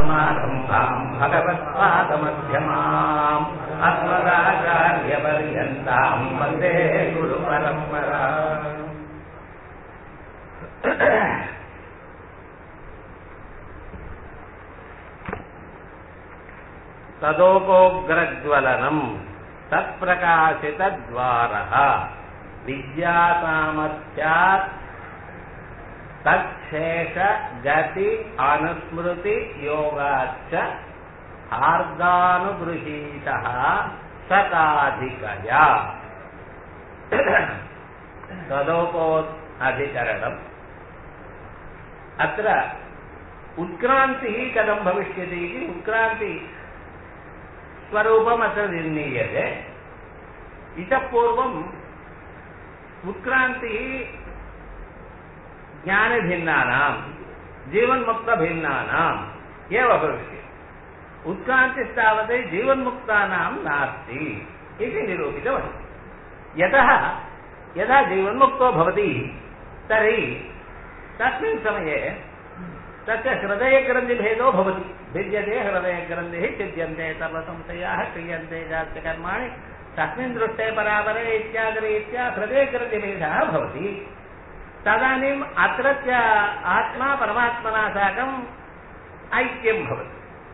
सदाशिवसमारम्भाम् भगवत्पादमध्यमाम् अस्मदाचार्यपर्यन्ताम् वन्दे गुरुपरम्परा तदोपोग्रज्वलनम् तत्प्रकाशितद्वारः विद्यासामर्थ्यात् तच्छेष गति अनुस्मृति योगाच्च हार्दानुगृहीतः शताधिकया तदोपो अधिकरणम् अत्र उत्क्रान्तिः कथं भविष्यति इति उत्क्रान्ति स्वरूपम् अत्र निर्णीयते इतः पूर्वम् उत्क्रान्तिः ज्ञानभिन्नानाम् जीवन्मुक्तभिन्नानाम् एव भविष्यति उत्क्रान्तिस्तावत् जीवन्मुक्तानां नास्ति इति निरूपितमस्ति यतः यदा जीवन्मुक्तो भवति तर्हि तस्मिन् समये तस्य हृदयग्रन्थिभेदो भवति भिद्यते हृदयग्रन्थिः छिद्यन्ते सर्वसंशयाः क्रियन्ते जात्यकर्माणि तस्मिन् दृष्टे परापरे इत्यादिरीत्या हृदयग्रन्थिभेदः भवति तदानीम् अत्रत्य आत्मा परमात्मना साकम् ऐक्यं भवति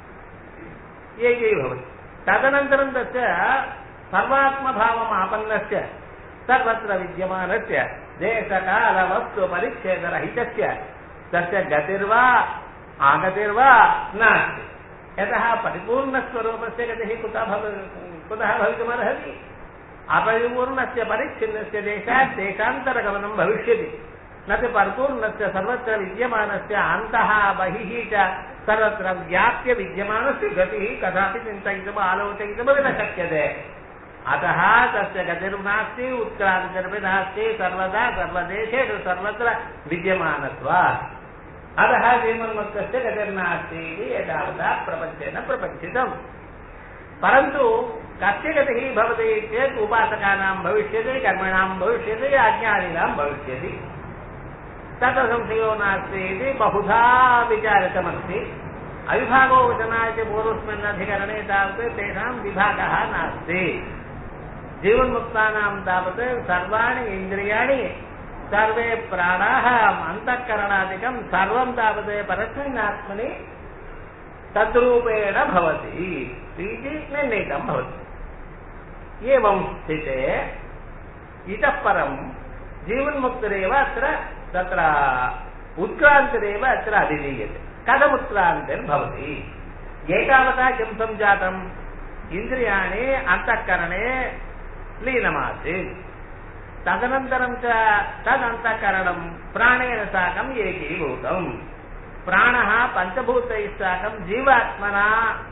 एकै भवति तदनन्तरं तस्य सर्वात्मभावम् आपन्नस्य सर्वत्र विद्यमानस्य देशकालवस्तुपरिच्छेदरहितस्य तस्य गतिर्वा आगतिर्वा नास्ति यतः परिपूर्णस्वरूपस्य गतिः कुतः भव कुतः भवितुमर्हति अपरिपूर्णस्य परिच्छिन्नस्य देशात् देशान्तरगमनं भविष्यति न तु परिपूर्णस्य सर्वत्र विद्यमानस्य अन्तः बहिः च सर्वत्र व्याप्य विद्यमानस्य गतिः कदापि चिन्तयितुम् आलोचयितुमपि न शक्यते अतः तस्य गतिर्नास्ति उत्क्रान्तिरपि नास्ति सर्वदा सर्वदेशेषु सर्वत्र विद्यमानत्वात् अतः जीवन्मुक्तस्य गतिर्नास्ति इति एतावता प्रपञ्चेन प्रपञ्चितम् परन्तु कस्य गतिः भवति चेत् उपासकानां भविष्यति कर्मणां भविष्यति अज्ञानिनां भविष्यति तत्र संशयो नास्ति इति बहुधा विचारितमस्ति अविभागो वचना इति पूर्वस्मिन् अधिकरणे तावत् तेषां विभागः नास्ति जीवन्मुक्तानां तावत् सर्वाणि इन्द्रियाणि सर्वे प्राणाः अन्तःकरणादिकं सर्वं तावत् परस्मिन्नात्मनि तद्रूपेण भवति इति निर्णीतं भवति एवं स्थिते इतः परं जीवन्मुक्तिरेव अत्र तत्र उत्क्रान्तिरेव अत्र अभिधीयते कथमुत्क्रान्तिर्भवति एतावता किं सञ्जातम् इन्द्रियाणि अन्तःकरणे लीनमासीत् तदनन्तरं च तदन्तःकरणं प्राणेन साकम् एकीभूतम् प्राणः पञ्चभूतैः साकं जीवात्मना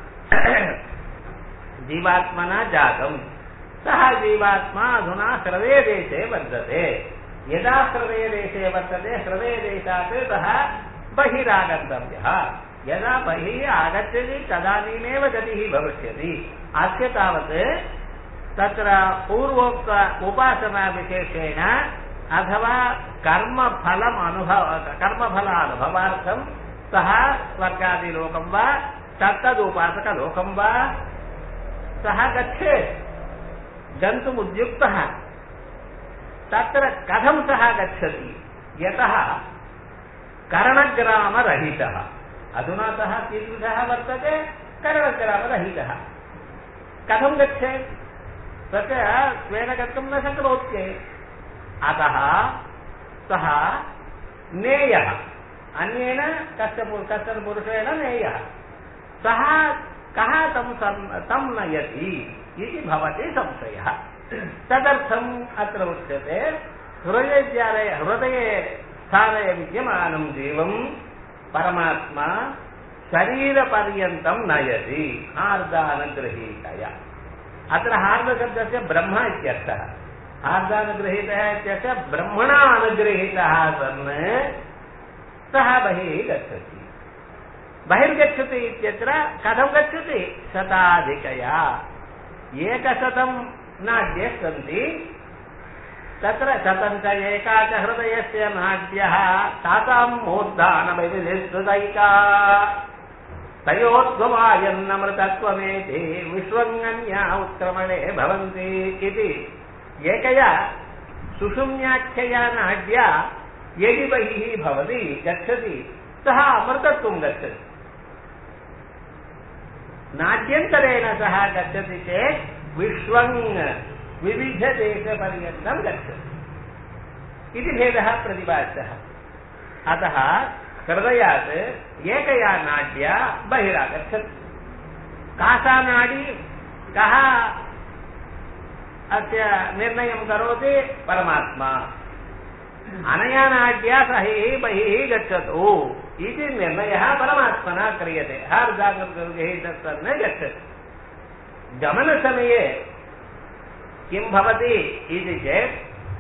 जीवात्मना जातम् सः जीवात्मा अधुना हृदयदेशे वर्तते यदा हृदयदेशे वर्तते हृदयदेशात् सः बहिरागन्तव्यः यदा बहिः आगच्छति तदानीमेव गतिः भविष्यति अस्य तावत् तत्र पूर्वोक्त उपासनाविशेषेण अथवा कर्मफलम् अनुभव कर्मफलानुभवार्थं सः स्वर्गादिलोकं वा तत्तदुपासकलोकं वा सः गच्छेत् गन्तुम् उद्युक्तः तत्र कथं सः गच्छति यतः करणग्रामरहितः अधुना सः कीदृशः वर्तते करणग्रामरहितः कथं गच्छेत् तत्र स्वेन गन्तुं न शक्नोति अतः सः नेयः अन्येन कश्चन कश्चन पुरुषेण नेयः सः कः तं तं नयति इति भवति संशयः तदर्थम् अत्र उच्यते हृदयज्ञाने हृदये स्थाने विद्यमानं जीवं परमात्मा शरीरपर्यन्तं नयति हार्दानगृहीतया अत्र हार्दशब्दस्य ब्रह्म इत्यर्थः हार्दानुगृहीतः इत्यस्य ब्रह्मणा अनुगृहीतः सन् सः बहिः गच्छति बहिर्गच्छति इत्यत्र कथं गच्छति शताधिकया एकशतं नाड्ये सन्ति तत्र शतं च एका च हृदयस्य नाड्यः तासां मूर्धानभिविधिस्तुतैका तयोद्गवायन्नमृतत्वमेति विश्वङ्गन्या उत्क्रमणे भवन्ति इति एकया सुषुम्याख्यया नाड्या यदि बहिः भवति गच्छति सः अमृतत्वं गच्छति नाट्यन्तरेण सः गच्छति चेत् विश्वङ् विविधदेशपर्यन्तं गच्छति इति भेदः प्रतिपादितः अतः हृदयात् एकया नाड्या बहिरागच्छति का सा नाडी कः अस्य निर्णयं करोति परमात्मा अनया नाड्या सः बहिः गच्छतु इति निर्णयः परमात्मना क्रियते हर्जागृहे तत्सन् गच्छति गमनसमये किं भवति इति चेत्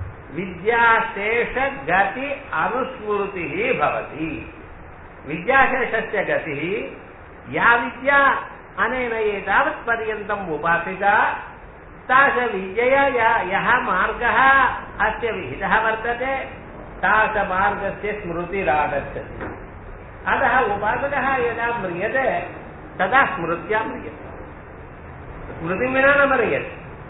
विद्याशेषगति अनुस्मृतिः भवति विद्याशेषस्य गतिः या विद्या अनेन एतावत्पर्यन्तम् उपासिता तादृशविद्यया या यः मार्गः अस्य विहितः वर्तते तादृशमार्गस्य स्मृतिरागच्छति अतः उपासकः यदा म्रियते तदा स्मृत्या म्रियते स्मृतिं विना न म्रियते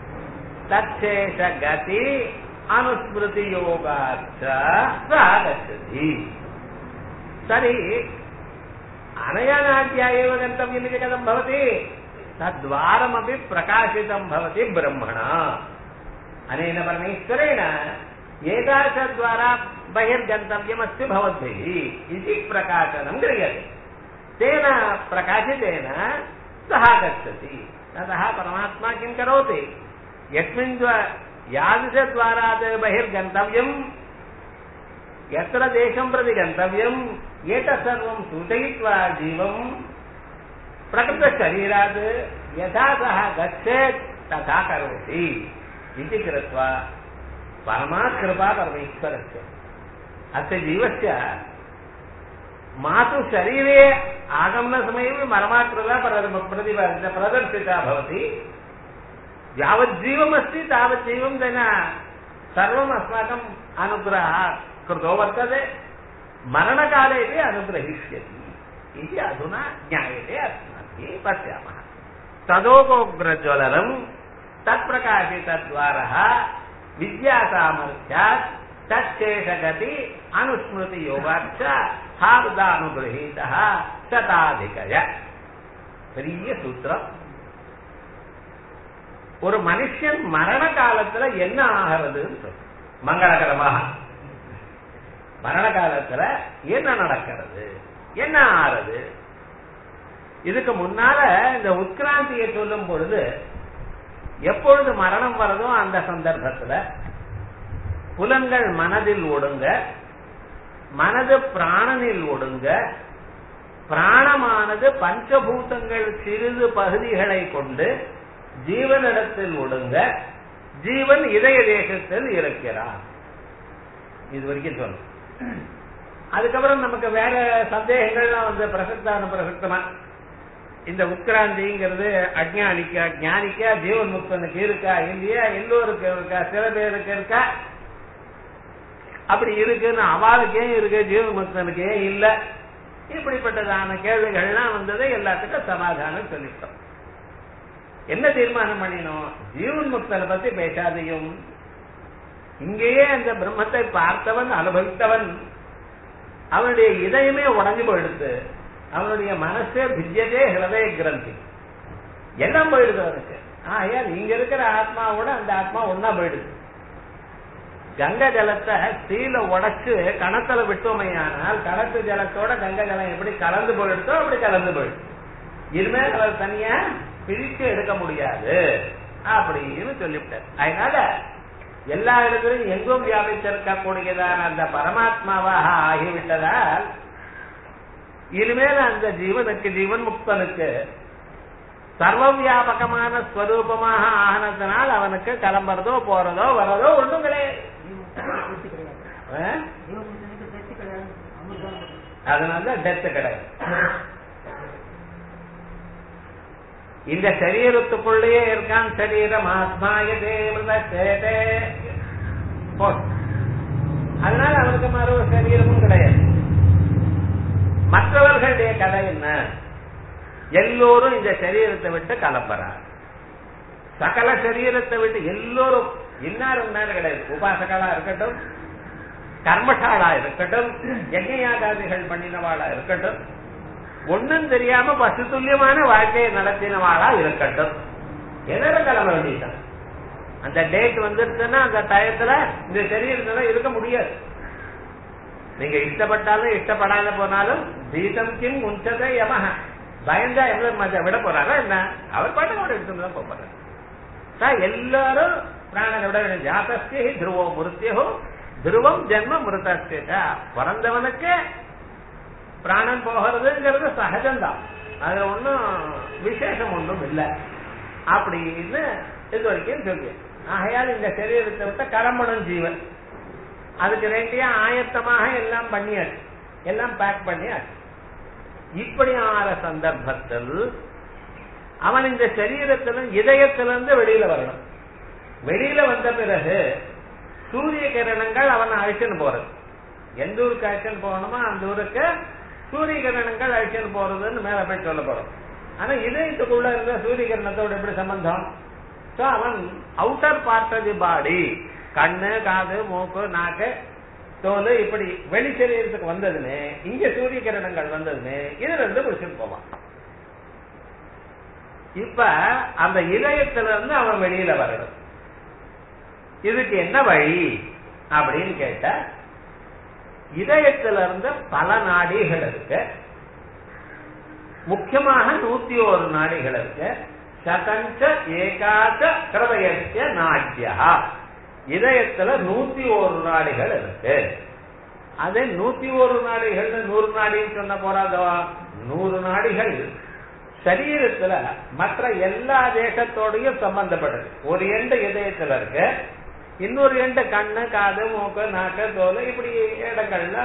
तच्छेषगति अनुस्मृतियोगाच्च सः गच्छति तर्हि अनया नाट्या एव गन्तव्यमिति कथं भवति तद्वारमपि प्रकाशितं भवति ब्रह्मणा अनेन परमेश्वरेण एतादृशद्वारा बहिर्गन्तव्यमस्ति भवद्भिः इति प्रकाशनं क्रियते तेन प्रकाशितेन सः गच्छति ततः परमात्मा किं करोति यस्मिन् यादृशद्वारात् बहिर्गन्तव्यम् यत्र देशं प्रति गन्तव्यम् एतत् सर्वं सूचयित्वा जीवम् प्रकृतशरीरात् यथा सः गच्छेत् तथा करोति इति कृत्वा परमाकृपा परमेश्वरस्य अस्य जीवस्य मातुः शरीरे आगमनसमये परमाकृपा प्रतिपादिता प्रदर्शिता भवति यावज्जीवमस्ति तावज्जीवं तेन सर्वम् अस्माकम् अनुग्रहः कृतो वर्तते मरणकालेपि अनुग्रहीष्यति इति अधुना ज्ञायते अस्माभिः पश्यामः तदोपोग्रज्वलनम् तत्प्रकाशितद्वारः विद्यासामर्थ्यात् तच्छेषगति अनुस्मृतियोगाच्च हार्दानुगृहीतः शताधिकय பெரிய சூத்திரம் ஒரு மனுஷன் மரண காலத்துல என்ன ஆகிறதுன்னு சொல்லு மங்களகரமாக மரண காலத்துல என்ன நடக்கிறது என்ன ஆறது இதுக்கு முன்னால இந்த உட்கிராந்தியை சொல்லும் பொழுது எப்பொழுது மரணம் வருதோ அந்த சந்தர்ப்பத்துல புலன்கள் மனதில் ஒடுங்க மனது பிராணனில் ஒடுங்க பிராணமானது பஞ்சபூதங்கள் சிறிது பகுதிகளை கொண்டு ஜீவனிடத்தில் ஒடுங்க ஜீவன் இதய தேசத்தில் இருக்கிறார் இது வரைக்கும் சொல்லு அதுக்கப்புறம் நமக்கு வேற சந்தேகங்கள்லாம் வந்து பிரசக்தான பிரசக்தமா இந்த உட்கிராந்திங்கிறது அஜ்ஞானிக்கா ஜானிக்கா ஜீவன் முக்தனுக்கு இருக்கா இல்லையா எல்லோருக்கு இருக்கா சில பேருக்கு இருக்கா அப்படி இருக்குன்னு அவளுக்கே இருக்கு ஜீவன் முக்தனுக்கே இல்ல இப்படிப்பட்டதான கேள்விகள்லாம் வந்தது எல்லாத்துக்கும் சமாதானம் சொல்லிட்டோம் என்ன தீர்மானம் பண்ணினோம் ஜீவன் முக்தனை பத்தி பேசாதையும் இங்கேயே அந்த பிரம்மத்தை பார்த்தவன் அனுபவித்தவன் அவனுடைய இதயமே உடஞ்சு போயிடுது அவனுடைய மனசே பிஜ்யதே ஹிருதய கிரந்தி எல்லாம் போயிடுது அவனுக்கு ஆயா இங்க இருக்கிற ஆத்மாவோட அந்த ஆத்மா ஒன்னா போயிடுது கங்கை ஜலத்தை ஸ்டீல உடைச்சு கணத்துல விட்டோமையானால் கணத்து ஜலத்தோட கங்கை ஜலம் எப்படி கலந்து போயிடுதோ அப்படி கலந்து போயிடுது இனிமேல் அவர் தனியா பிரித்து எடுக்க முடியாது அப்படின்னு சொல்லிவிட்டார் அதனால எல்லா இடத்திலும் எங்கும் வியாபித்திருக்கக்கூடியதான அந்த பரமாத்மாவாக ஆகிவிட்டதால் இனிமேல் அந்த ஜீவனுக்கு ஜீவன் முக்தனுக்கு சர்வ வியாபகமான ஸ்வரூபமாக ஆனதுனால் அவனுக்கு கிளம்புறதோ போறதோ வரதோ ஒன்றும் கிடையாது அதனால டெத்து கிடையாது இந்த சரீரத்துக்குள்ளேயே இருக்கான் சரீரம் ஆத்மாய தேவதே அதனால அவனுக்கு மறு சரீரமும் கிடையாது மற்றவர்களுடைய கதை என்ன எல்லோரும் இந்த சரீரத்தை விட்டு கலப்பறார் சகல சரீரத்தை விட்டு எல்லோரும் இன்னாரும் நேரம் கிடையாது உபாசகளா இருக்கட்டும் கர்மசாலா இருக்கட்டும் யஜ்யாகாதிகள் பண்ணினவாளா இருக்கட்டும் ஒண்ணும் தெரியாம பசு துல்லியமான வாழ்க்கையை நடத்தினவாளா இருக்கட்டும் எதிர கிளம்ப வேண்டியதான் அந்த டேட் வந்துருச்சுன்னா அந்த டயத்துல இந்த சரீரத்துல இருக்க முடியாது நீங்க இஷ்டப்பட்டாலும் இஷ்டப்படாத போனாலும் தீசம் கிம் முன்சதை யமஹ பயந்தா எவ்வளவு விட போறாரா என்ன அவர் பாட்டு கூட எடுத்துட்டு தான் போறாரு எல்லாரும் பிராணனை விட வேண்டும் ஜாதஸ்தே துருவோ மிருத்தியோ துருவம் ஜென்ம மிருதஸ்தேதா பிறந்தவனுக்கு பிராணன் போகிறதுங்கிறது சகஜம்தான் அதுல ஒன்றும் விசேஷம் ஒன்றும் இல்லை அப்படின்னு இது வரைக்கும் சொல்லி ஆகையால் இந்த சரீரத்தை விட்ட கடம்படும் ஜீவன் அதுக்கு வேண்டிய ஆயத்தமாக எல்லாம் பண்ணியாச்சு எல்லாம் பேக் பண்ணியாச்சு இப்படியான சந்தர்ப்பத்தில் அவன் இந்த சரீரத்தில இதயத்திலிருந்து வெளியில வரணும் வெளியில வந்த பிறகு சூரிய கிரணங்கள் அவனை அழிச்சுன்னு போறது எந்த ஊருக்கு அழிச்சுன்னு போகணுமோ அந்த ஊருக்கு சூரிய கிரணங்கள் அழிச்சுன்னு போறதுன்னு மேல போய் சொல்ல போறோம் ஆனா இதயத்துக்குள்ள இருந்த சூரிய கிரணத்தோட எப்படி சம்பந்தம் சோ அவன் outer part of the body கண்ணு காது மூக்கு நாக்கு தோல் இப்படி வெளி சரீரத்துக்கு வந்ததுன்னு இங்க சூரிய கிரணங்கள் வந்ததுன்னு இதுல இருந்து பிடிச்சிட்டு போவான் இப்ப அந்த இதயத்துல இருந்து அவன் வெளியில வரணும் இதுக்கு என்ன வழி அப்படின்னு கேட்ட இதயத்துல இருந்து பல நாடிகள் இருக்கு முக்கியமாக நூத்தி ஒரு நாடிகள் இருக்கு சதஞ்ச ஏகாச்ச கிருதயத்திய நாட்டியா இதயத்துல நூத்தி ஒரு நாடிகள் இருக்கு அதே நூத்தி ஒரு நாடிகள் நூறு நாடின்னு சொன்ன போறாதோ நூறு நாடிகள் சரீரத்துல மற்ற எல்லா தேசத்தோடையும் சம்பந்தப்பட்டது ஒரு எண்டு இதயத்துல இருக்கு இன்னொரு எண்டு கண்ணு காது மூக்கு நாக்கு தோல் இப்படி இடங்கள்ல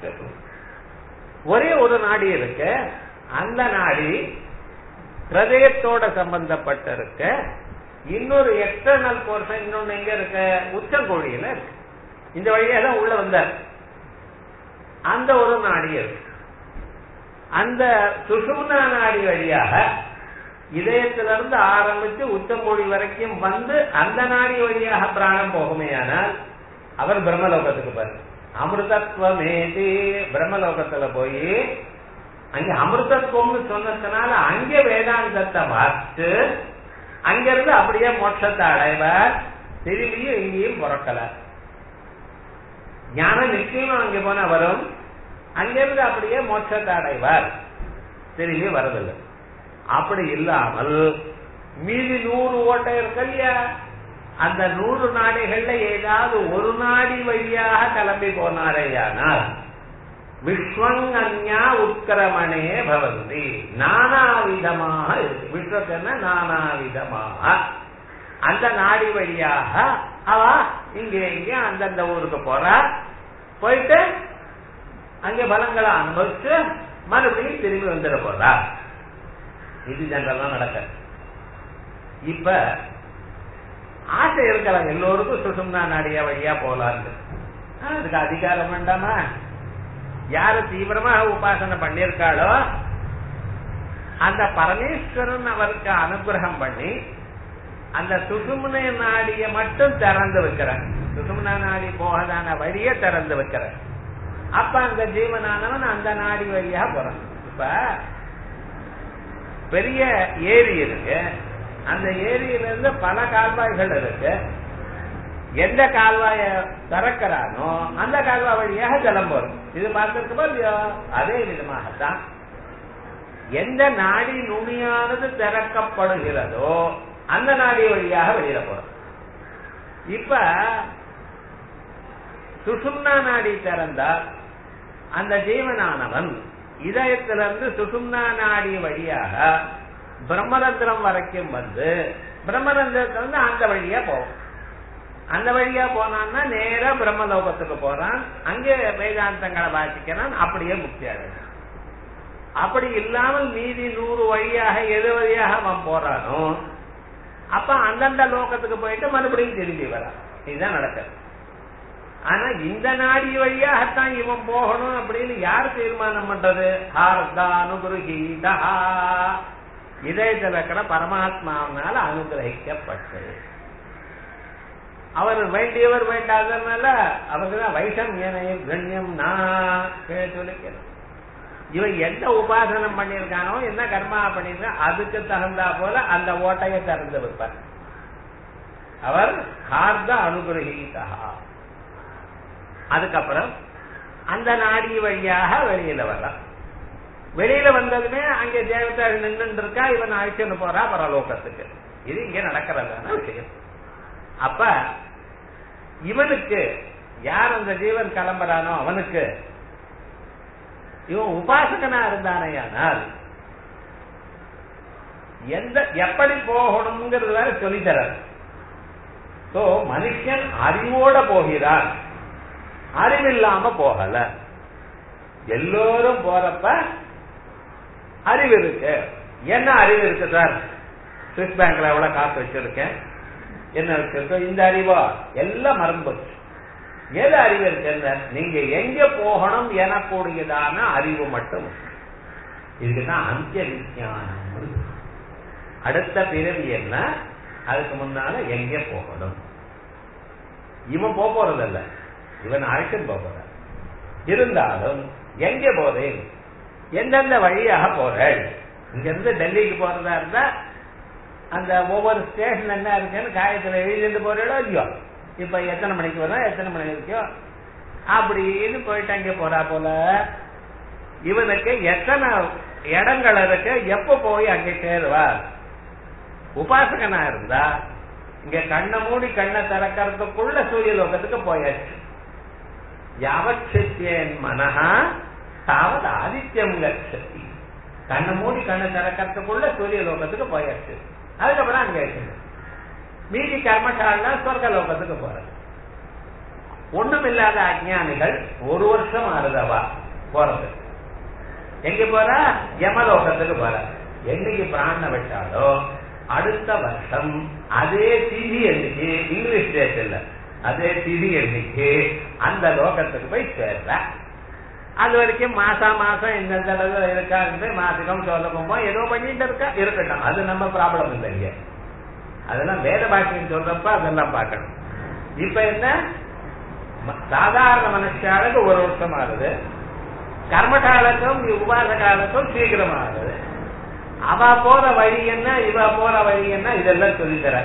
ஒரே ஒரு நாடி இருக்கு அந்த நாடி ஹிருதயத்தோட சம்பந்தப்பட்டிருக்க இன்னொரு எக்ஸ்டர்னல் போர்ஷன் இன்னொன்னு எங்க இருக்க உச்சங்கோழியில இருக்கு இந்த வழியா தான் உள்ள வந்தார் அந்த ஒரு நாடி இருக்கு அந்த சுஷும்னா நாடி வழியாக இதயத்திலிருந்து ஆரம்பிச்சு உச்சமொழி வரைக்கும் வந்து அந்த நாடி வழியாக பிராணம் போகுமேயானால் அவர் பிரம்மலோகத்துக்கு பாரு அமிர்தத்வமேதி பிரம்மலோகத்துல போய் அங்க அமிர்தத்துவம்னு சொன்னதுனால அங்க வேதாந்தத்தை பார்த்து அங்கிருந்து அப்படியே மோட்சத்தை அடைவார் திரும்பியும் இங்கேயும் பிறக்கல ஞான நிச்சயம் அங்க போனா வரும் அங்கிருந்து அப்படியே மோட்சத்தை அடைவார் திரும்பி வரதில்லை அப்படி இல்லாமல் மீதி நூறு ஓட்டை இருக்கு இல்லையா அந்த நூறு நாடிகள்ல ஏதாவது ஒரு நாடி வழியாக கிளம்பி போனாரேயானால் விஸ்வங்கன்யா உட்கிரமணே பவந்தி நானாவிதமாக இருக்கு விஸ்வத்தன நானாவிதமாக அந்த நாடி வழியாக அவ இங்க இங்க அந்தந்த ஊருக்கு போறா போயிட்டு அங்க பலங்களை அனுபவிச்சு மறுபடியும் திரும்பி வந்துட போறா இது ஜெனரலா நடக்க இப்ப ஆசை இருக்கலாம் எல்லோருக்கும் சுசும்னா நாடியா வழியா போலான்னு அதுக்கு அதிகாரம் வேண்டாமா யாரு தீவிரமாக உபாசனை பண்ணியிருக்காளோ அந்த பரமேஸ்வரன் அவருக்கு அனுகிரகம் பண்ணி அந்த சுசும்ன நாடிய மட்டும் திறந்து வைக்கிறார் சுசும்னா நாடி போகதான வழிய திறந்து வைக்கிறார் அப்ப அந்த ஜீவனானவன் அந்த நாடி வழியா போறான் இப்ப பெரிய ஏரி இருக்கு அந்த ஏரியில இருந்து பல கால்வாய்கள் இருக்கு எந்த கால்வாய திறக்கிறானோ அந்த கால்வாய் வழியாக ஜலம் வரும் இது பார்த்திருக்கோம் இல்லையோ அதே விதமாகத்தான் எந்த நாடி நுனியானது திறக்கப்படுகிறதோ அந்த நாடி வழியாக வெளியில போறோம் இப்ப சுசும்னா நாடி திறந்தால் அந்த ஜீவனானவன் இதயத்திலிருந்து சுசும்னா நாடி வழியாக பிரம்மரந்திரம் வரைக்கும் வந்து பிரம்மரந்திரத்திலிருந்து அந்த வழியா போவோம் அந்த வழியா போனான்னா நேரா பிரம்மலோகத்துக்கு போறான் அங்கே வேதாந்தங்களை வாசிக்கிறான் அப்படியே முக்தி அடைகிறான் அப்படி இல்லாமல் மீதி நூறு வழியாக எது வழியாக அவன் போறானோ அப்ப அந்தந்த லோகத்துக்கு போயிட்டு மறுபடியும் திரும்பி வரான் இதுதான் நடக்குது ஆனா இந்த நாடி வழியாகத்தான் இவன் போகணும் அப்படின்னு யார் தீர்மானம் பண்றது ஹார்தானுகுருகீதா இதயத்தில் இருக்கிற பரமாத்மாவினால அனுகிரகிக்கப்பட்டு அவர் வேண்டியவர் வேண்டாததுனால அவருக்கு தான் வைஷம் ஏனையும் கண்ணியம் நான் சொல்லிக்கிறேன் இவன் எந்த உபாசனம் பண்ணியிருக்கானோ என்ன கர்மா பண்ணியிருக்கான் அதுக்கு தகுந்தா போல அந்த ஓட்டையை திறந்து வைப்பார் அவர் ஹார்த அனுகிரகீதா அதுக்கப்புறம் அந்த நாடி வழியாக வெளியில வரலாம் வெளியில வந்ததுமே அங்கே தேவதாள் நின்று இருக்கா இவன் அழைச்சுன்னு போறா பரலோகத்துக்கு இது இங்க நடக்கிறதான விஷயம் அப்ப இவனுக்கு யார் அந்த ஜீவன் கிளம்புறானோ அவனுக்கு இவன் உபாசகனா இருந்தானேயானால் எந்த எப்படி போகணுங்கிறது வேற சொல்லித்தரார் சோ மனுஷன் அறிவோட போகிறான் அறிவில்லாம போகல எல்லோரும் போறப்ப அறிவு இருக்கு என்ன அறிவு இருக்கு சார் சுவிஸ் பேங்க்ல எவ்வளவு காசு வச்சிருக்கேன் என்ன வச்சிருக்கோம் இந்த அறிவா எல்லாம் மறந்து போச்சு எது அறிவு இருக்கு நீங்க எங்க போகணும் எனக்கூடியதான அறிவு மட்டும் இதுதான் அந்திய விஞ்ஞானம் அடுத்த பிறவி என்ன அதுக்கு முன்னால எங்க போகணும் இவன் போக போறதல்ல இவன் அழைச்சுன்னு போக போற இருந்தாலும் எங்க போறேன் எந்தெந்த வழியாக போறேன் இங்க இருந்து டெல்லிக்கு போறதா இருந்தா அந்த ஒவ்வொரு ஸ்டேஷன் என்ன இருக்குன்னு காயத்துல எழுதிட்டு போறீங்களோ இல்லையோ இப்ப எத்தனை மணிக்கு வரும் எத்தனை மணி வரைக்கும் அப்படின்னு போயிட்டு அங்க போறா போல இவனுக்கு எத்தனை இடங்கள் இருக்கு எப்ப போய் அங்க சேருவார் உபாசகனா இருந்தா இங்க கண்ணை மூடி கண்ணை திறக்கிறதுக்குள்ள சூரிய லோகத்துக்கு போயாச்சு யாவட்சியன் மனஹா தாவது ஆதித்யம் கட்சதி கண்ணை மூடி கண்ணை திறக்கிறதுக்குள்ள சூரிய லோகத்துக்கு போயாச்சு அதுக்கப்புறம் அங்க இருக்கணும் மீதி கர்மசாலா சொர்க்க லோகத்துக்கு போறது ஒண்ணும் இல்லாத அஜானிகள் ஒரு வருஷம் ஆறுதவா போறது எங்க போறா யமலோகத்துக்கு போற என்னைக்கு பிராண விட்டாலோ அடுத்த வருஷம் அதே திதி எண்ணிக்கை இங்கிலீஷ் டேட்ல அதே திதி எண்ணிக்கை அந்த லோகத்துக்கு போய் சேர்ற அது வரைக்கும் மாசா மாசம் இந்த தடவை இருக்காங்க மாசிகம் சொல்லப்போமோ ஏதோ பண்ணிட்டு இருக்கா இருக்கட்டும் அது நம்ம ப்ராப்ளம் இல்லைங்க அதெல்லாம் வேத பாஷைன்னு சொல்றப்ப அதெல்லாம் பார்க்கணும் இப்ப என்ன சாதாரண மனுஷாளுக்கு ஒரு வருஷம் ஆகுது கர்மகாலத்தும் உபாசகாலத்தும் சீக்கிரம் ஆகுது அவ போற வழி என்ன இவ போற வழி என்ன இதெல்லாம் சொல்லித்தர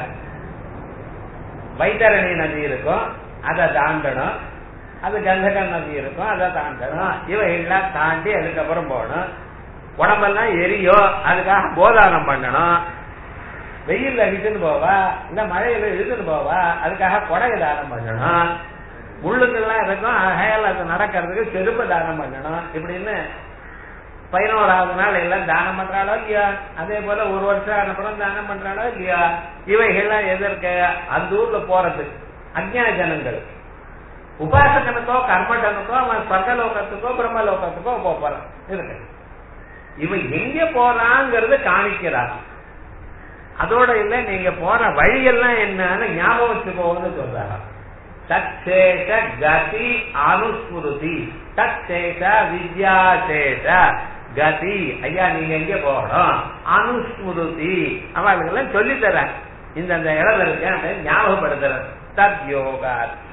வைத்தரணி நதி இருக்கும் அதை தாண்டணும் அது கந்தக நதி இருக்கும் அதை தாண்டணும் இவைகள்லாம் தாண்டி அதுக்கப்புறம் போகணும் உடம்பெல்லாம் எரியும் அதுக்காக போதானம் பண்ணணும் வெயில்ல இழுத்துன்னு போவா இல்ல மழையில இழுத்துன்னு போவா அதுக்காக கொடை தானம் பண்ணணும் முள்ளுக்கெல்லாம் இருக்கும் அகையால் அது நடக்கிறதுக்கு செருப்பு தானம் பண்ணணும் இப்படின்னு பதினோராவது நாள் எல்லாம் தானம் பண்றாளோ இல்லையா அதே போல ஒரு வருஷம் அனுப்புறம் தானம் பண்றாளோ இல்லையா இவைகள்லாம் எதற்கு அந்த ஊர்ல போறது அஜ்ஞான ஜனங்கள் உபாசகனுக்கோ கர்மடனுக்கோ அவன் ஸ்வர்கலோகத்துக்கோ பிரம்மலோகத்துக்கோ போறான் இருக்கு இவன் எங்க போறாங்கிறது காணிக்கிறான் அதோட இல்ல நீங்க போற வழியெல்லாம் என்னன்னு ஞாபகம் வச்சுக்கோன்னு சொல்றாங்க தச்சேஷ கதி அனுஸ்மிருதி தச்சேஷ வித்யாசேஷ கதி ஐயா நீங்க எங்க போகணும் அனுஸ்மிருதி அவர்களுக்கெல்லாம் சொல்லி தரேன் இந்த அந்த இடம் இருக்கு ஞாபகப்படுத்துறேன் தத் யோகாச்ச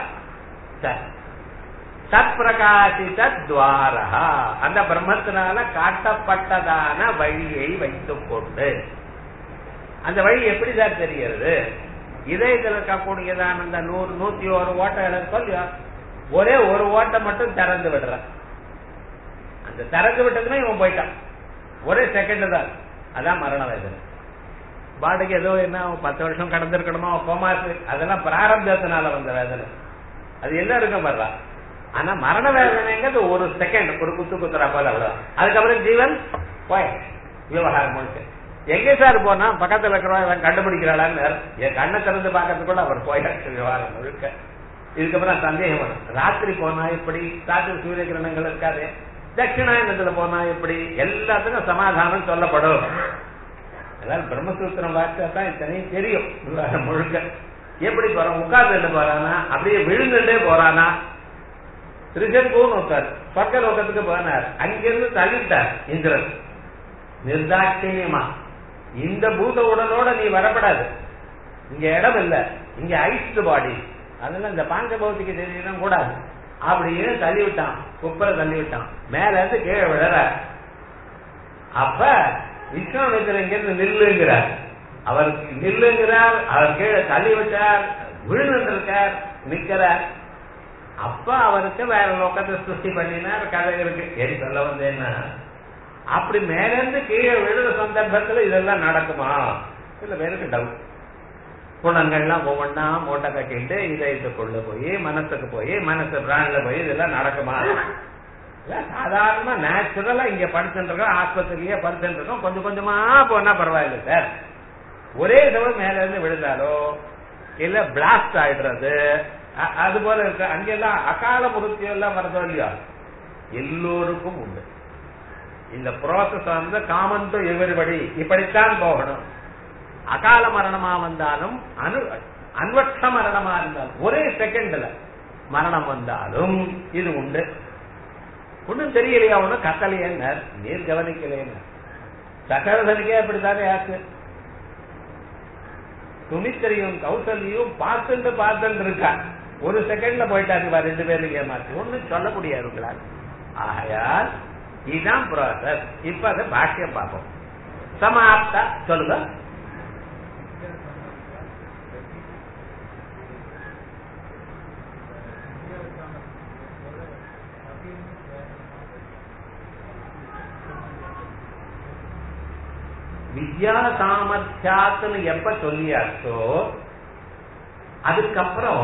தத் பிரகாசித துவாரா அந்த பிரம்மத்தினால காட்டப்பட்டதான வழியை வைத்துக் கொண்டு அந்த வழி எப்படி சார் தெரிகிறது இதயத்தில் இருக்கக்கூடியதான அந்த நூறு நூத்தி ஒரு ஓட்டைகள் இருக்கோ ஒரே ஒரு ஓட்டை மட்டும் திறந்து விடுறான் அந்த திறந்து விட்டதுமே இவன் போயிட்டான் ஒரே செகண்ட் தான் அதான் மரண வேதனை பாட்டுக்கு ஏதோ என்ன பத்து வருஷம் கடந்திருக்கணுமோ கோமாசு அதெல்லாம் பிராரப்தத்தினால வந்த வேதனை அது என்ன இருக்கும் வர்றா ஆனா மரண வேதனைங்கிறது ஒரு செகண்ட் ஒரு குத்து குத்துறா போல அவ்வளவு அதுக்கப்புறம் ஜீவன் போய் விவகாரம் முழுக்க எங்க சார் போனா பக்கத்துல இருக்கிறவன் கண்டுபிடிக்கிறாளான்னு என் கண்ணை திறந்து பாக்கிறதுக்கு கூட அவர் போயாச்சு விவகாரம் முழுக்க இதுக்கப்புறம் சந்தேகம் வரும் ராத்திரி போனா எப்படி ராத்திரி சூரிய கிரணங்கள் இருக்காது தட்சிணாயனத்துல போனா எப்படி எல்லாத்துக்கும் சமாதானம் சொல்லப்படும் எல்லாரும் பிரம்மசூத்திரம் வார்த்தை தான் இத்தனையும் தெரியும் விவகாரம் முழுக்க எப்படி போறான் உட்கார்ந்துட்டு போறானா அப்படியே விழுந்துட்டே போறானா திருச்செங்கூன்னு ஒருத்தார் பக்க லோகத்துக்கு போனார் அங்கிருந்து தள்ளிட்டார் இந்திரன் நிர்தாட்சியமா இந்த பூத உடலோட நீ வரப்படாது இங்க இடம் இல்ல இங்க ஐஸ்டு பாடி அதெல்லாம் இந்த பாஞ்ச பௌத்திக சரீரம் கூடாது அப்படின்னு தள்ளி விட்டான் குப்பரை தள்ளி விட்டான் மேல இருந்து கீழே விழற அப்ப விஸ்வாமித்திரன் இங்கிருந்து நில்லுங்கிறார் அவர் நில்லுங்கிறார் அவர் கீழே தள்ளி விட்டார் விழுந்திருக்கார் நிக்கிறார் அப்ப அவருக்கு வேற லோகத்தை சிருஷ்டி பண்ணினார் கதை இருக்கு எது சொல்ல வந்தேன்னா அப்படி மேல இருந்து கீழே விழுற சந்தர்ப்பத்துல இதெல்லாம் நடக்குமா சில பேருக்கு டவுட் குணங்கள்லாம் ஒவ்வொன்றா மூட்டை கட்டிட்டு இதயத்துக்குள்ள போய் மனசுக்கு போய் மனசு பிராண்ட்ல போய் இதெல்லாம் நடக்குமா இல்ல சாதாரணமா நேச்சுரலா இங்க படுத்துட்டு இருக்கோம் ஆஸ்பத்திரியே படுத்துட்டு இருக்கோம் கொஞ்சம் கொஞ்சமா போனா பரவாயில்ல சார் ஒரே தடவை மேல இருந்து விழுந்தாலோ இல்ல பிளாஸ்ட் ஆயிடுறது அ- அது போல இருக்கு அங்கெல்லாம் அகால முருத்தியம் எல்லாம் வரதோ இல்லையா எல்லோருக்கும் உண்டு இந்த ப்ராசஸ் வந்து காமன் டு எவரிபடி இப்படித்தான் போகணும் அகால மரணமா வந்தாலும் அனு அன்வட்ச மரணமா இருந்தாலும் ஒரே செகண்ட்ல மரணம் வந்தாலும் இது உண்டு ஒண்ணும் தெரியலையா ஒண்ணும் கத்தலையேன்னு நீர் கவனிக்கலையேன்னு சகரதனுக்கே அப்படித்தானே ஆச்சு துணித்தறியும் கௌசல்யும் பார்த்துட்டு பார்த்துட்டு இருக்கா ஒரு செகண்ட்ல போயிட்டாங்க ரெண்டு பேரும் ஏமாத்தி ஒண்ணும் சொல்ல முடியாது உங்களால் ஆகையால் இதுதான் ப்ராசஸ் இப்ப அதை பாஷ்யம் பார்ப்போம் சமாப்தா சொல்லுங்க வித்யா சாமர்த்தியாத்துன்னு எப்ப சொல்லியாச்சோ அதுக்கப்புறம்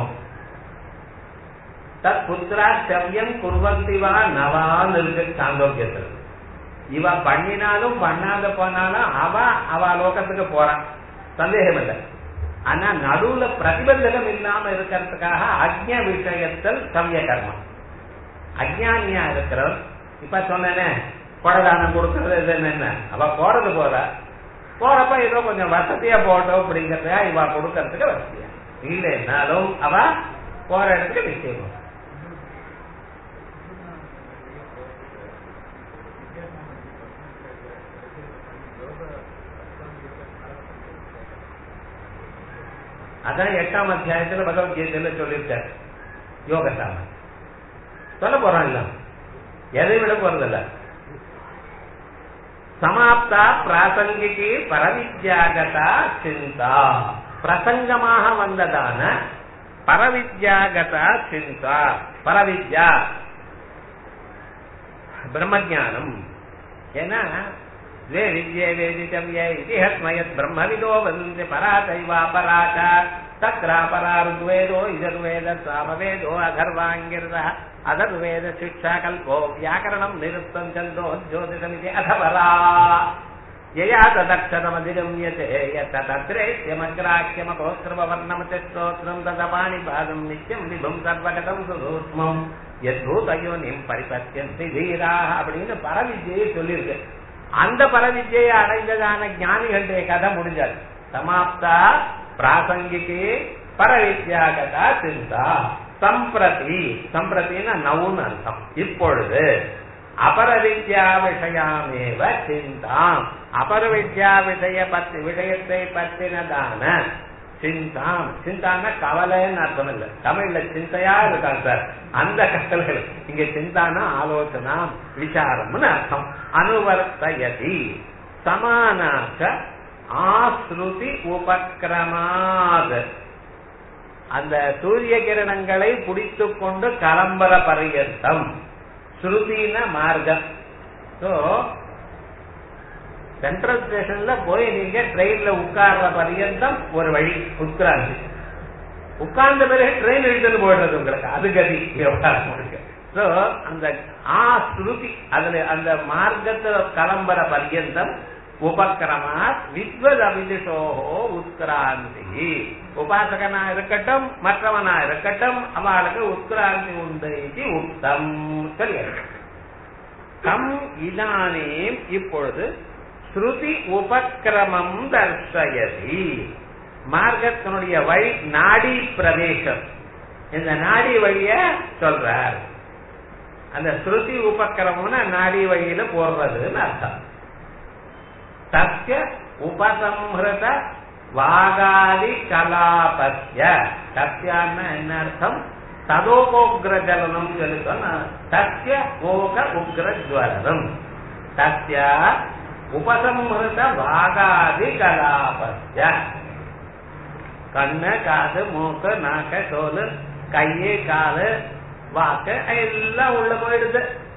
தத் புத்திரா செவ்யம் குர்வந்திவா நவான்னு இருக்கு சாந்தோக்கியத்தில் இவ பண்ணினாலும் பண்ணாத போனாலும் அவ அவ லோகத்துக்கு போறான் சந்தேகம் இல்லை ஆனா நடுவுல பிரதிபந்தகம் இல்லாம இருக்கிறதுக்காக அக்ஞ விஷயத்தில் சமய கர்மம் அஜானியா இருக்கிறவர் இப்ப சொன்னேனே கொடதானம் கொடுக்கறது இது என்ன அவ போறது போற போறப்ப ஏதோ கொஞ்சம் வசதியா போட்டோம் அப்படிங்கறத இவ கொடுக்கறதுக்கு வசதியா இல்லைன்னாலும் அவ போற இடத்துக்கு நிச்சயம் அதான் எட்டாம் அத்தியாயத்துல பகவத்கீதையில சொல்லியிருக்காரு யோகசாம சொல்ல போறான் இல்ல எதை விட போறதில்ல சமாப்தா பிராசங்கிக்கு பரவித்யாகதா சிந்தா பிரசங்கமாக வந்ததான பரவித்யாகதா சிந்தா பரவித்யா பிரம்மஜானம் ஏன்னா द्वे विद्ये वेदितव्ये इति हस्मयत् ब्रह्मविदो वदन्ति परातैवा पराच तत्रापरा ऋग्वेदो यजुर्वेद सामवेदो अथर्वाङ्गिरः अथर्वेद शिक्षाकल्पो व्याकरणम् निरुक्तम् छन्दो ज्योतिषमिति अथ परा यया तदक्षरमधिगम्यते यत् तत्रेत्यमग्राह्यमगोत्रवर्णमति स्तोत्रम् तदपाणिपादम् नित्यम् विभुम् सर्वगतम् सुसूक्ष्मम् யத்தூதயோனிம் பரிபத்தியந்தி வீராக அப்படின்னு பரவித்யை சொல்லியிருக்கு அந்த பரவித்யை அடைந்ததான ஞானிகளுடைய கதை முடிஞ்சது சமாப்தா பிராசங்கிக்கு பரவித்யாகதா சிந்தா சம்பிரதி சம்பிரத்தின்னா நவுன்னு அர்த்தம் இப்பொழுது அபரவித்யா விஷயாமேவ சிந்தாம் அபரவித்யா விஷய பத்தி விஷயத்தை பற்றினதான சிந்தாம் சிந்தான கவலைன்னு அர்த்தம் இல்ல தமிழ்ல சிந்தையா இருக்காங்க சார் அந்த கவலைகள் இங்க சிந்தான ஆலோசனா விசாரம்னு அர்த்தம் அனுவர்த்தயதி சமானாக்க ஆஸ்ருதி உபக்கிரமாத் அந்த சூரிய கிரணங்களை பிடித்து கொண்டு கலம்பர பரியந்தம் ஸ்ருதின மார்க்கம் சோ சென்ட்ரல் ஸ்டேஷன்ல போய் நீங்க ட்ரெயின்ல உட்கார்ற பரியந்தம் ஒரு வழி உட்கார்ந்து உட்கார்ந்த பிறகு ட்ரெயின் இழுத்துட்டு போயிடுறது உங்களுக்கு அது கதி விவகாரம் இருக்கு சோ அந்த ஆ ஸ்ருதி அதுல அந்த மார்க்கத்துல கலம்பர பரியந்தம் உபக்கிரமா வித்வத் அபிதிஷோஹோ உத்கிராந்தி உபாசகனா இருக்கட்டும் மற்றவனா இருக்கட்டும் அவளுக்கு உத்கிராந்தி உண்டு இது உத்தம் சொல்லியிருக்கு கம் இதானேம் இப்பொழுது ஸ்ருதி உபக்கிரமம் தர்சயதி மார்க்கத்தினுடைய வழி நாடி பிரவேசம் இந்த நாடி வழிய சொல்றார் அந்த ஸ்ருதி உபக்கிரமம்னா நாடி வழியில போடுறதுன்னு அர்த்தம் தஸ்ய உபசம்ஹிருத வாகாதி கலாபத்ய சத்யான்னா என்ன அர்த்தம் ததோகோக்ர ஜலனம் சொல்லி சொன்ன சத்ய ஓக உக்ர ஜுவலனம் சத்ய உபசம்ஹிருத வாகாதி கலாபத்ய கண்ணு காது மூக்கு நாக்கு தோல் கையு காலு வாக்கு எல்லாம் உள்ள போயிடுது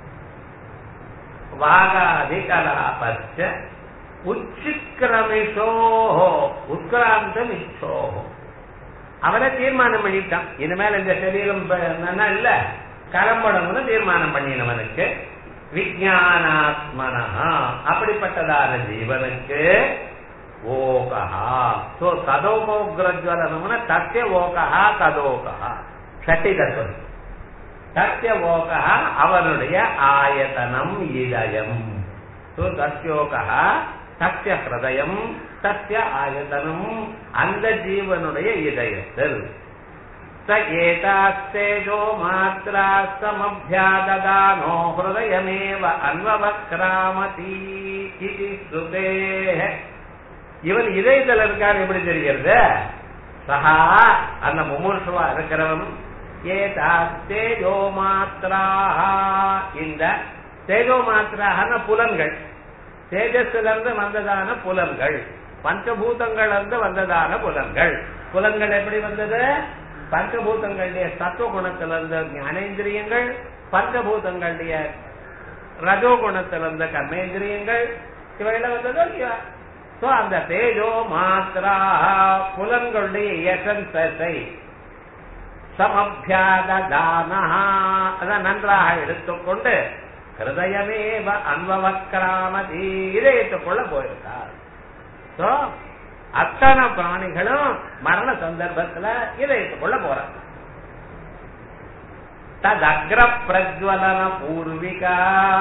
வாகாதி கலாபச்ச உச்சிக்கிரமிஷோ உத்கிராந்தம் இச்சோ அவனை தீர்மானம் பண்ணிட்டான் இனிமேல் இந்த சரீரம் ப- இல்ல கிளம்பணும்னு தீர்மானம் பண்ணினவனுக்கு விஜயானாத்மனா அப்படிப்பட்டதான ஜீவனுக்கு ஓகா சோ ததோகோக்ரஜ்வலனம்னா தத்திய ஓகா ததோகா ஷட்டி தத்துவம் சத்திய ஓகா அவனுடைய ஆயத்தனம் இதயம் சோ தத்யோகா சத்திய ஹிருதயம் சத்திய ஆயத்தனம் அந்த ஜீவனுடைய இதயத்தில் ச ஏதாஸ்தேஜோ மாத்ரா சமபியாததானோ ஹிருதயமேவ அன்வவக்ராமதி இது ஸ்ருதேஹ இவன் இதயத்தில் இருக்கார் எப்படி தெரிகிறது சஹா அந்த முமூர்ஷுவா இருக்கிறவன் ஏதா தேஜோ மாத்திராக இந்த தேஜோ மாத்திராகன புலன்கள் தேஜஸ்ல இருந்து வந்ததான புலன்கள் பஞ்சபூதங்கள் இருந்து வந்ததான புலன்கள் புலன்கள் எப்படி வந்தது பஞ்சபூதங்களுடைய சத்துவ குணத்திலிருந்து ஞானேந்திரியங்கள் பஞ்சபூதங்களுடைய ரஜோ குணத்திலிருந்து கர்மேந்திரியங்கள் இவையில வந்ததோ இல்லையா சோ அந்த தேஜோ மாத்திரா புலன்களுடைய எசன்சை சமபியாதானா அதை நன்றாக எடுத்துக்கொண்டு ஹிருதயமேவ அன்பவக்கிராமதி இதயத்துக்குள்ள போயிருக்கார் சோ அத்தனை பிராணிகளும் மரண சந்தர்ப்பத்துல இதயத்துக்குள்ள போறாங்க ததக்ர பிரஜ்வலன பூர்விகா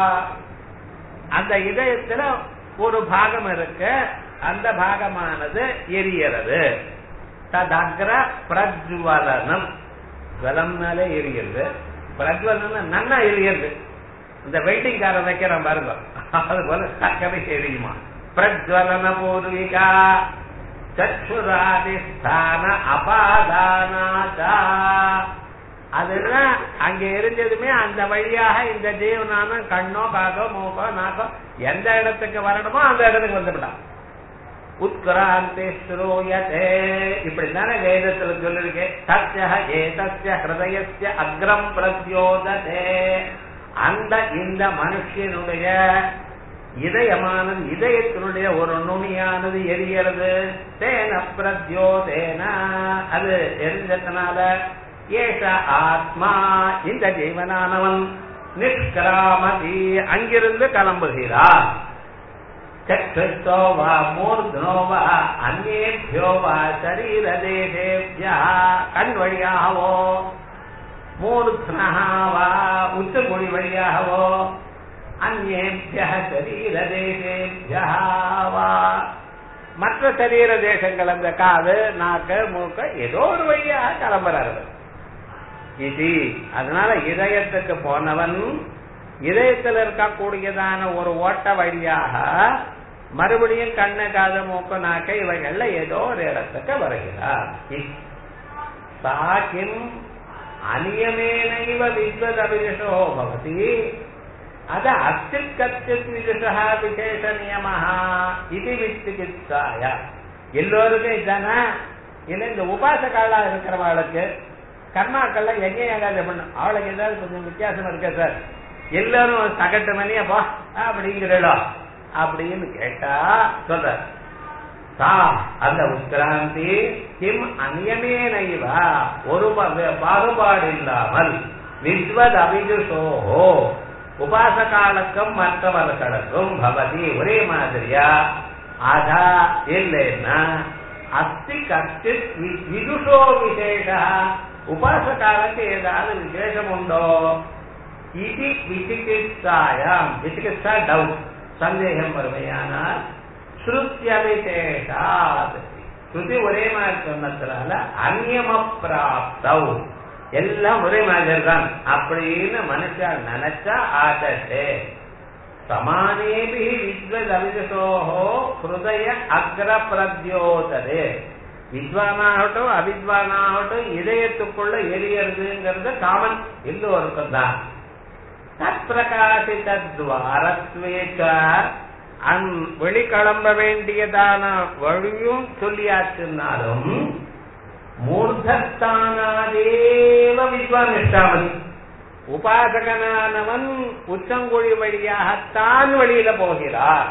அந்த இதயத்துல ஒரு பாகம் இருக்கு அந்த பாகமானது எரியறது ததக்ர பிரஜ்வலனம் ஜலம்னாலே எரியுது பிரஜ்வலனம் நன்னா எரியுது இந்த வெயிட்டிங் கார வைக்கிறோம் பாருங்க அது போல சக்கரை எரியுமா பிரஜ்வலன பூர்விகா சச்சுராதிஸ்தான அபாதானாச்சா அதுதான் அங்க எரிஞ்சதுமே அந்த வழியாக இந்த ஜீவனான கண்ணோ காதோ மூக்கோ நாக்கோ எந்த இடத்துக்கு வரணுமோ அந்த இடத்துக்கு வந்துவிட்டான் உத்கிராந்தி ஸ்ரூயதே இப்படித்தானே வேதத்துல சொல்லிருக்கேன் சத்ய ஏதஸ்ய ஹிருதயஸ்ய அக்ரம் பிரத்யோததே அந்த இந்த மனுஷனுடைய இதயமானது இதயத்தினுடைய ஒரு நுனியானது எரியறது தேன பிரத்யோதேன அது எரிஞ்சதுனால ஏஷ ஆத்மா இந்த ஜீவனானவன் நிஷ்கிராமதி அங்கிருந்து கிளம்புகிறார் சக்ஷோ வா மூர்தனோ வா அந்நேபியோ வா சரீர தேசேபியா கண் வழியாகவோ மூர்தனா வா உச்சமொழி வழியாகவோ அந்நேபிய சரீர தேசேபியா வா மற்ற சரீர தேசங்கள் அந்த காது நாக்கு மூக்க ஏதோ ஒரு வழியாக கிளம்புறாரு இது அதனால இதயத்துக்கு போனவன் இதயத்தில் இருக்கக்கூடியதான ஒரு ஓட்ட வழியாக மறுபடியும் கண்ணு காது மூக்கு நாக்க இவைகள்ல ஏதோ ஒரு இடத்துக்கு வருகிறார் சாக்கிம் அநியமேனைவ வித்வத் அபிதிஷோ பவதி அத அச்சித் கச்சித் விதுஷா விசேஷ நியமஹா இது வித்திகித்சாய எல்லோருக்கும் இதானா இல்ல இந்த உபாசகாலா இருக்கிறவளுக்கு கர்மாக்கள்ல எங்க ஏதாவது பண்ணும் அவளுக்கு ஏதாவது கொஞ்சம் வித்தியாசம் இருக்க சார் எல்லாரும் சகட்டு மணியப்பா அப்படிங்கிறோ அப்படின்னு கேட்டா சொல்ற சா அந்த உத்கிராந்தி கிம் அந்நியமேனைவா ஒரு ப- பாகுபாடு இல்லாமல் வித்வத் அபிஜுஷோஹோ உபாசகாலுக்கும் மற்றவர்களுக்கும் பவதி ஒரே மாதிரியா அதா இல்லைன்னா அஸ்தி கச்சித் வி- விதுஷோ விசேஷ உபாசகாலுக்கு ஏதாவது விசேஷம் உண்டோ இது விசிகித்சாயாம் விசிகித்சா டவுட் சந்தேகம் வருமையானால் ஸ்ருத்திய விசேஷாத் ஸ்ருதி ஒரே மாதிரி சொன்னதுனால அந்நியம பிராப்தவ் எல்லாம் ஒரே மாதிரி தான் அப்படின்னு மனுஷன் நினைச்சா ஆதட்டே சமானேபி வித்வத் அவிதசோஹோ ஹிருதய அக்ர பிரத்யோதரே வித்வானாகட்டும் அவித்வானாகட்டும் இதயத்துக்குள்ள எரியறதுங்கிறது காமன் எல்லோருக்கும் தான் தற்பிரகாசித துவாரத்வேச்ச அந் வெளிக்கிளம்ப வேண்டியதான வழியும் சொல்லியாச்சுன்னாலும் மூர்த்தஸ்தானாதேவ வித்வான் நிஷ்டாமதி உபாசகனானவன் உச்சங்குழி வழியாகத்தான் வெளியில போகிறார்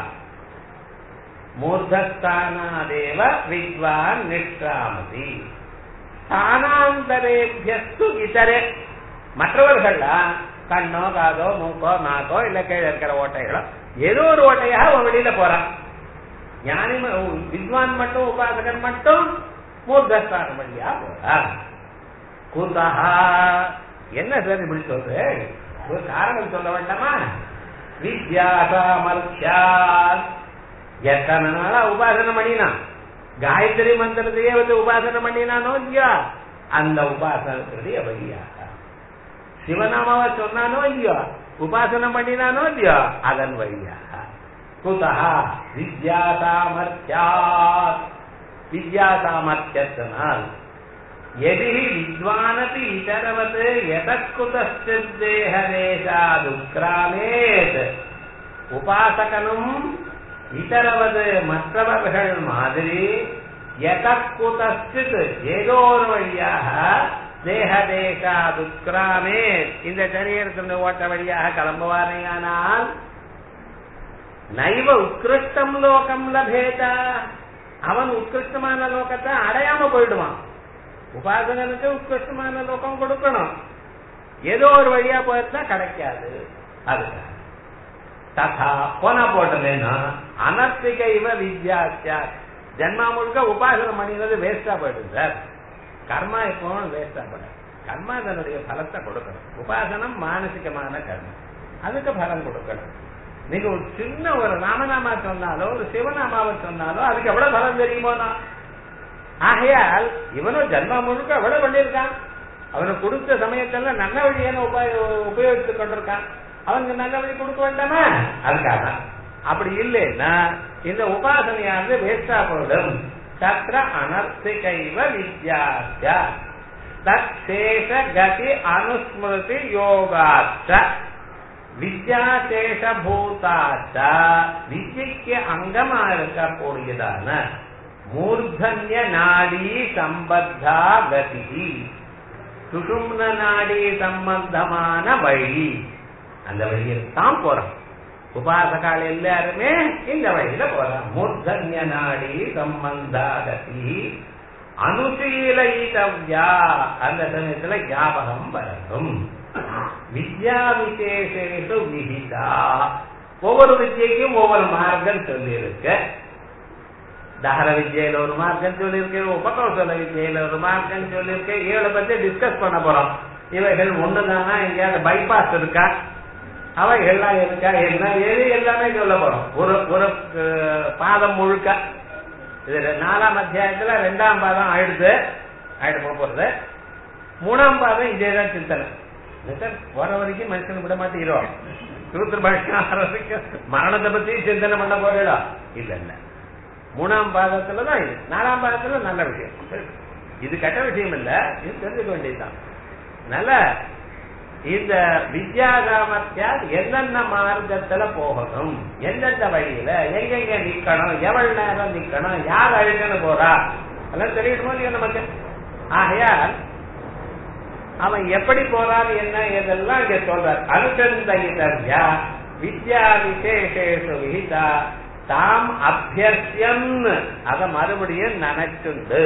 மூர்த்தஸ்தானாதேவ வித்வான் நிஷ்டாமதி ஸ்தானாந்தரேபியஸ்து இதரே மற்றவர்கள்ல கண்ணோ காதோ மூக்கோ நாக்கோ இல்ல கீழே இருக்கிற ஓட்டைகளோ ஏதோ ஒரு ஓட்டையாக அவன் வெளியில போறான் ஞானி ம- வித்வான் மட்டும் உபாசகன் மட்டும் மூர்த்தஸ்தானம் வழியா போறான் குதஹா என்ன சார் இப்படி சொல்ற ஒரு காரணம் சொல்ல வேண்டாமா வித்யா சாமர்த்தியாத் எத்தனை நாளா உபாசனை பண்ணினான் காயத்ரி மந்திரத்தையே வந்து உபாசனை பண்ணினானோ இல்லையா அந்த உபாசனத்துடைய வழியாக சிவநாமாவை சொன்னானோ இல்லையோ உபாசனை பண்ணினானோ இல்லையோ அதன் வழியாக குதா வித்யா சாமர்த்தியாத் வித்யா சாமர்த்தியத்தினால் எதி வித்வானபி இதரவத் எதற்குதேகதேசாதுக்கிராமேத் உபாசகனும் இதரவது மற்றவர்கள் மாதிரி எதற்குதஸ்தித் ஏதோ ஒரு வழியாக தேகதேசாதுக்கிராமே இந்த சரீரத்தின் ஓட்ட வழியாக கிளம்புவானேயானால் நைவ உத்கிருஷ்டம் லோகம் லபேதா அவன் உத்கிருஷ்டமான லோகத்தை அடையாம போயிடுவான் உபாசகனுக்கு உத்கிருஷ்டமான லோகம் கொடுக்கணும் ஏதோ ஒரு வழியா போயிருந்தா கிடைக்காது அதுதான் ததா போனா போட்டதுன்னா அனர்த்திக இவ வித்யாசியா ஜன்மா முழுக்க உபாசனம் பண்ணினது வேஸ்டா போயிடும் சார் கர்மா எப்பவும் வேஸ்டா போயிடும் கர்மா தன்னுடைய பலத்தை கொடுக்கணும் உபாசனம் மானசிகமான கர்மம் அதுக்கு பலம் கொடுக்கணும் நீங்க ஒரு சின்ன ஒரு ராமநாமா சொன்னாலோ ஒரு சிவநாமாவை சொன்னாலோ அதுக்கு எவ்வளவு பலம் தெரியுமோ நான் ஆகையால் இவனும் ஜன்மா முழுக்க எவ்வளவு பண்ணியிருக்கான் அவனுக்கு கொடுத்த சமயத்துல நல்ல வழியான உபயோகித்துக் கொண்டிருக்கான் அவனுக்கு நல்ல வழி கொடுக்க வேண்டாமா அதுக்காக தான். அப்படி இல்லைன்னா இந்த உபாசனையானது வேஸ்டா போயிடும் தத்ர அனர்த்திகைவ வித்யாச்ச தற்சேஷ கதி அனுஸ்மிருதி யோகாச்ச வித்யாசேஷ பூதாச்ச வித்யக்கு அங்கமா இருக்கக்கூடியதான மூர்தன்ய நாடி சம்பத்தா கதி சுஷும்ன நாடி சம்பந்தமான வழி அந்த வழியில் தான் போறோம் உபாசகால் எல்லாருமே இந்த வழியில போறான் மூர்தன்ய நாடி சம்பந்தாகதி அனுசீலித்தவ்யா அந்த சமயத்துல ஞாபகம் வரணும் வித்யா விசேஷேஷு விஹிதா ஒவ்வொரு வித்யைக்கும் ஒவ்வொரு மார்க்கம் சொல்லியிருக்கு தகர வித்யில ஒரு மார்க்கம் சொல்லியிருக்கு உபகௌசல வித்யில ஒரு மார்க்கம் சொல்லியிருக்கு இவளை பத்தி டிஸ்கஸ் பண்ண போறோம் இவைகள் ஒண்ணுதானா எங்கேயாவது பைபாஸ் இருக்கா அவைகள்லாம் இருக்கா என்ன ஏது எல்லாமே சொல்ல போறோம் ஒரு ஒரு அஹ், பாதம் முழுக்க இது நாலாம் அத்தியாயத்துல ரெண்டாம் பாதம் ஆயிடுது ஆயிடு போக போறது மூணாம் பாதம் இதேதான் சிந்தனை சார் வர வரைக்கும் மனுஷன் விட மாட்டேங்கிறோம் சூத்திர பாஷ்யம் வரைக்கும் மரணத்தை பத்தி சிந்தனை பண்ண போறீடா இல்ல இல்ல மூணாம் பாதத்துல தான் இது நாலாம் பாதத்துல நல்ல விஷயம் இது கெட்ட விஷயம் இல்ல இது தெரிஞ்சுக்க வேண்டியதுதான் நல்ல இந்த வித்யாகாமத்தியா என்னென்ன மார்க்கத்துல போகணும் எந்தெந்த வழியில எங்கெங்க நிக்கணும் எவ்வளவு நேரம் நிக்கணும் யார் அழுக்கன்னு போறா அதெல்லாம் தெரியணுமோ இல்லையோ நமக்கு ஆகையால் அவன் எப்படி போறான் என்ன இதெல்லாம் இங்க சொல்றார் அனுசந்தகிதர்யா வித்யா விசேஷேஷு விஹிதா தாம் அபியர்த்தியன் அத மறுபடியும் நினைச்சுண்டு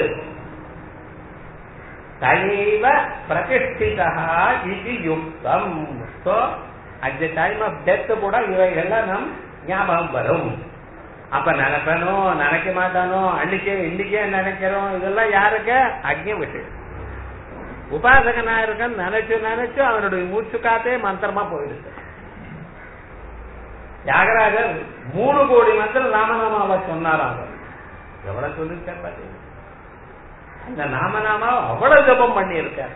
தயைவ பிரதிஷ்டிதா இது யுக்தம் so at the time of death கூட இவைகள்லாம் நம் ஞாபகம் வரும் அப்ப நினைப்பனோ நினைக்க மாட்டானோ அன்னைக்கே இன்னைக்கே நினைக்கிறோம் இதெல்லாம் யாருக்கு அக்னி விஷயம் உபாசகனா இருக்க நினைச்சு நினைச்சு அவனுடைய மூச்சு காத்தே மந்திரமா போயிடுச்சு தியாகராஜர் மூணு கோடி மந்திரம் ராமநாமாவை சொன்னாராம் எவ்வளவு சொல்லிருக்காரு பாத்தீங்க அந்த நாமநாமா அவ்வளவு ஜபம் பண்ணியிருக்கார்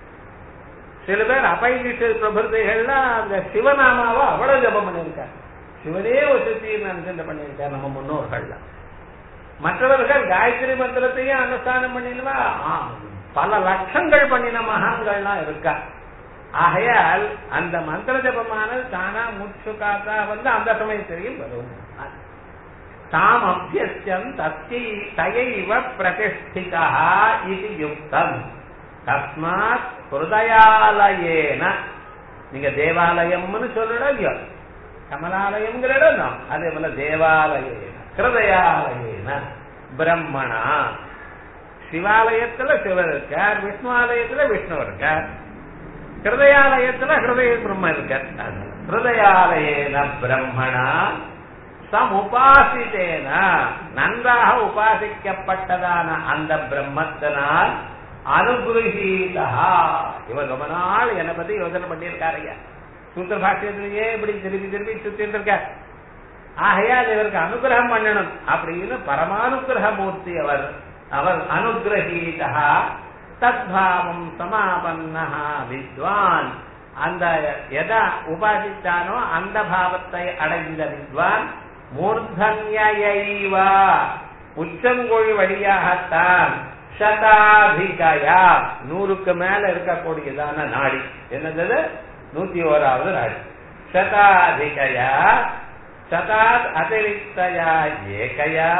சில பேர் அபைகிட்டு பிரபுதைகள்லாம் அந்த சிவநாமாவை அவ்வளவு ஜபம் பண்ணியிருக்கார் சிவனே வசதின்னு நினைச்சு பண்ணியிருக்கார் நம்ம முன்னோர்கள் மற்றவர்கள் காயத்ரி மந்திரத்தையும் அனுஷ்டானம் பண்ணினவா ஆ, பல லட்சங்கள் பண்ணின மகான்கள்லாம் இருக்கா ஆகையால் அந்த மந்திர ஜபமானது தானா மூச்சு காத்தா வந்து அந்த சமயத்திலையும் வரும் தாம் அபியஸ்யம் தத்தை தயைவ பிரதிஷ்டிதா இது யுக்தம் தஸ்மாத் ஹிருதயாலயேன நீங்க தேவாலயம்னு சொல்லணும் இல்லையோ கமலாலயம்ங்கிற இடம் தான் அதே போல தேவாலயேன ஹிருதயாலயேன பிரம்மணா சிவாலயத்துல சிவர் இருக்கார் விஷ்ணு ஆலயத்துல விஷ்ணு இருக்கார் ஹிருதயாலயத்துல ஹிருதய பிரம்ம இருக்கார் ஹிருதயாலயேன பிரம்மணா சமுபாசித்தேன நன்றாக உபாசிக்கப்பட்டதான அந்த பிரம்மத்தினால் அனுகிரகீதா இவர் ரொம்ப நாள் என்னை பத்தி யோசனை பண்ணியிருக்காருங்க சூத்திர பாஷ்யத்திலேயே இப்படி திருப்பி திருப்பி சுத்திட்டு இருக்க ஆகையால் இவருக்கு அனுகிரகம் பண்ணணும் அப்படின்னு பரமானுகிரக மூர்த்தி அவர் அவர் அனுகிரகீதா தத்பாவம் சமாபன்னா வித்வான் அந்த எதை உபாசித்தானோ அந்த பாவத்தை அடைந்த வித்வான் மூர்தன்யைவா உச்சங்கொழி வழியாகத்தான் சதாதிகயா நூறுக்கு மேல இருக்கக்கூடியதான நாடி என்னது நூத்தி ஓராவது நாடி சதாதிகயா சதாத் அதிரிக்தயா ஏகயா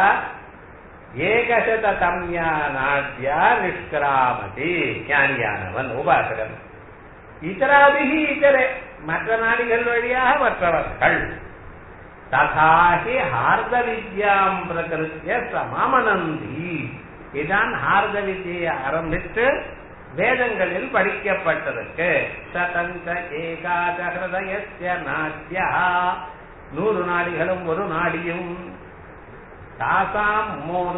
ஏகசதம்யா நாட்யா நிஷ்கிராமதி ஞானியானவன் உபாசகன் இதராபிகி இதரே மற்ற நாடிகள் வழியாக மற்றவர்கள் ததாகி ஹார்த வித்யாம் பிரகிருத்திய சமாமனந்தி இதான் ஹார்த வித்தியை ஆரம்பித்து வேதங்களில் படிக்கப்பட்டிருக்கு சதஞ்ச ஏகாத ஹிருதயஸ்ய நாட்யா நூறு நாடிகளும் ஒரு நாடியும் தாசாம்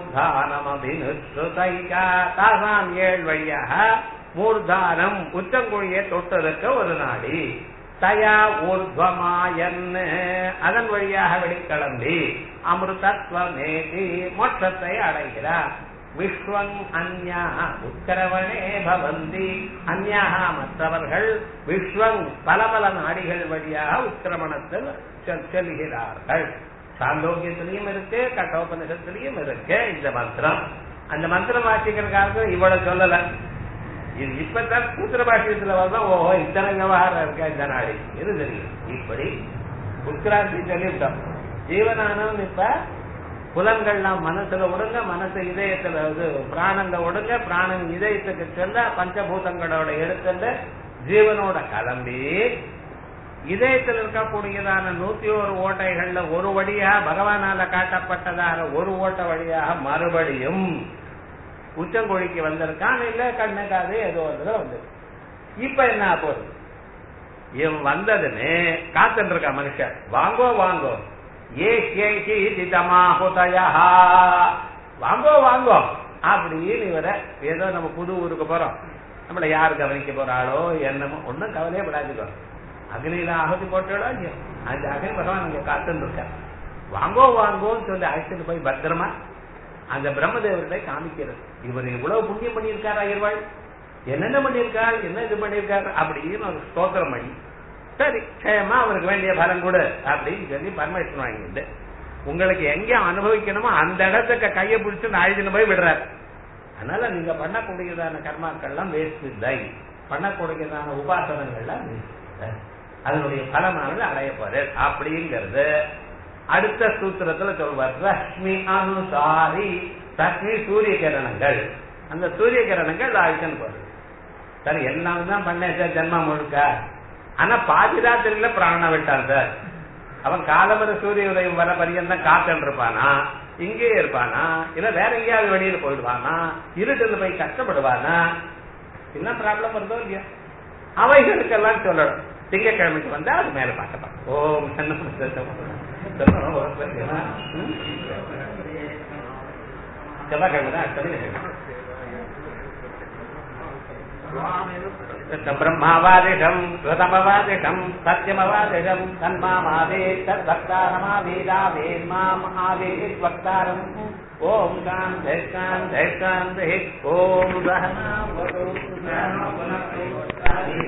மூர்தானமபினுஸ்ருதைகா தாசாம் ஏழ் வழியாக மூர்தானம் உச்சங்குழியை தொட்டதற்கு ஒரு நாடி தயா ஊர்துவமாயன் அதன் வழியாக வெளிக்கிளம்பி அமிர்தத்வமேதி மோட்சத்தை அடைகிறார் விஸ்வங் அந்யா உத்தரவனே பவந்தி அந்யாக மற்றவர்கள் விஸ்வங் பல பல நாடிகள் வழியாக உத்திரமணத்தில் செல்- செல்கிறார்கள் சாந்தோக்கியத்திலையும் இருக்கு கட்டோபனிஷத்திலையும் இருக்கு இந்த மந்திரம் அந்த மந்திரம் வாசிக்கிறதுக்காக இவ்வளவு சொல்லல இது இப்பதான் சூத்திர பாஷ்யத்துல வரலாம் ஓஹோ இத்தனை விவகாரம் இருக்கா இந்த நாடி இது தெரியும் இப்படி உட்கிராந்தி சொல்லிவிட்டோம் ஜீவனானவன் இப்ப புலன்கள்லாம் மனசுல விடுங்க மனசு இதயத்துல இது பிராணங்க விடுங்க பிராணன் இதயத்துக்கு செல்ல பஞ்சபூதங்களோட எடுத்துட்டு ஜீவனோட கலம்பி இதயத்தில் இருக்கக்கூடியதான நூத்தி ஒரு ஓட்டைகள்ல ஒரு வழியா பகவானால காட்டப்பட்டதாக ஒரு ஓட்ட வழியாக மறுபடியும் உச்சங்கொழிக்கு வந்திருக்கான் இல்ல கண்ணுக்காது ஏதோ ஒன்று வந்து இப்ப என்ன போகுது இவன் வந்ததுன்னு காத்துட்டு இருக்க மனுஷன் வாங்கோ வாங்கோ ஏ கேஷி திதமாஹுதயா வாங்கோ வாங்கோ அப்படின்னு இவர ஏதோ நம்ம புது ஊருக்கு போறோம் நம்மள யார் கவனிக்க போறாளோ என்னமோ ஒன்னும் கவலையே படாதுக்கோ அக்னியில ஆகுதி போட்டாலோ இல்லையோ அந்த அக்னி பகவான் இங்க காத்துன்னு இருக்க வாங்கோ வாங்கோன்னு சொல்லி அழைச்சிட்டு போய் பத்திரமா அந்த பிரம்மதேவர்களை காமிக்கிறது இவர் இவ்வளவு புண்ணியம் பண்ணியிருக்காரா இருவாள் என்னென்ன பண்ணியிருக்கார் என்ன இது பண்ணியிருக்கார் அப்படின்னு ஒரு ஸ்தோத்திரம் பண்ணி சரி க்ஷயமா அவருக்கு வேண்டிய பலன் கொடு அப்படின்னு சொல்லி பர்மிஷன் வாங்கிட்டு உங்களுக்கு எங்க அனுபவிக்கணுமோ அந்த இடத்துக்கு கையை பிடிச்சு அழுதுன்னு போய் விடுறாரு அதனால நீங்க பண்ணக்கூடியதான கர்மாக்கள்லாம் வேஸ்ட் இல்லை பண்ணக்கூடியதான உபாசனங்கள்லாம் waste இல்லை. அதனுடைய பலனானது அடைய போறது அப்படிங்கிறது அடுத்த சூத்திரத்துல சொல்வார் ரஷ்மி அனுசாரி ரஷ்மி சூரிய கிரணங்கள் அந்த சூரிய கிரணங்கள் ஆயுஷன் போறது சார் எல்லாம் தான் பண்ணேன் சார் ஜென்மம் முழுக்க ஆனா பாதி ராத்திரியில பிராணம் விட்டான் சார் அவன் காலமர சூரிய உதயம் வர பரியந்தம் காத்துன்னு இருப்பானா இங்கே இருப்பானா இல்ல வேற எங்கேயாவது வெளியில போயிடுவானா இருட்டுல போய் கஷ்டப்படுவானா என்ன ப்ராப்ளம் வருதோ இல்லையா அவைகளுக்கெல்லாம் சொல்லணும் திங்கக்கிழமைக்கு வந்தா அது மேல பார்க்கலாம் ஓம் செவ்வாய்க்கிழமை தான் அடுத்தது ब्रह्मावादिशम् कृतमवादिशम् सत्यमवादिशम् तन्मामावे तद्भक्तारमावेदावेन्माम् आवेद्वक्तारम् ॐ शान्तिः शान्तिः शान्तिः ॐ सहना